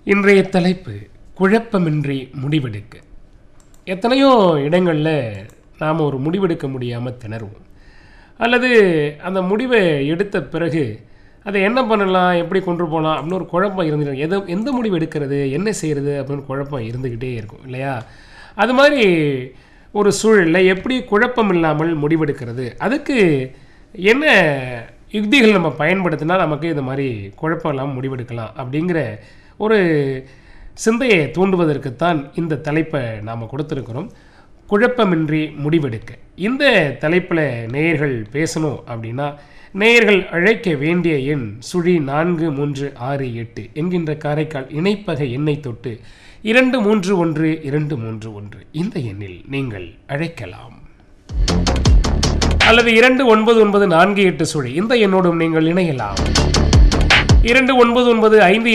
இன்றைய தலைப்பு குழப்பமின்றி முடிவெடுக்க எத்தனையோ இடங்களில் நாம் ஒரு முடிவெடுக்க முடியாமல் திணறுவோம் அல்லது அந்த முடிவை எடுத்த பிறகு அதை என்ன பண்ணலாம் எப்படி கொண்டு போகலாம் அப்படின்னு ஒரு குழப்பம் இருந்துட்டு எதை எந்த முடிவு எடுக்கிறது என்ன செய்கிறது அப்படின்னு குழப்பம் இருந்துக்கிட்டே இருக்கும் இல்லையா அது மாதிரி ஒரு சூழலில் எப்படி குழப்பம் இல்லாமல் முடிவெடுக்கிறது அதுக்கு என்ன யுக்திகள் நம்ம பயன்படுத்தினா நமக்கு இந்த மாதிரி குழப்பம் இல்லாமல் முடிவெடுக்கலாம் அப்படிங்கிற ஒரு சிந்தையை தூண்டுவதற்குத்தான் இந்த தலைப்பை நாம் கொடுத்துருக்குறோம் குழப்பமின்றி முடிவெடுக்க இந்த தலைப்பில் நேயர்கள் பேசணும் அப்படின்னா நேயர்கள் அழைக்க வேண்டிய எண் சுழி நான்கு மூன்று ஆறு எட்டு என்கின்ற காரைக்கால் இணைப்பக எண்ணை தொட்டு இரண்டு மூன்று ஒன்று இரண்டு மூன்று ஒன்று இந்த எண்ணில் நீங்கள் அழைக்கலாம் அல்லது இரண்டு ஒன்பது ஒன்பது நான்கு எட்டு சுழி இந்த எண்ணோடும் நீங்கள் இணையலாம் இரண்டு ஒன்பது ஒன்பது ஐந்து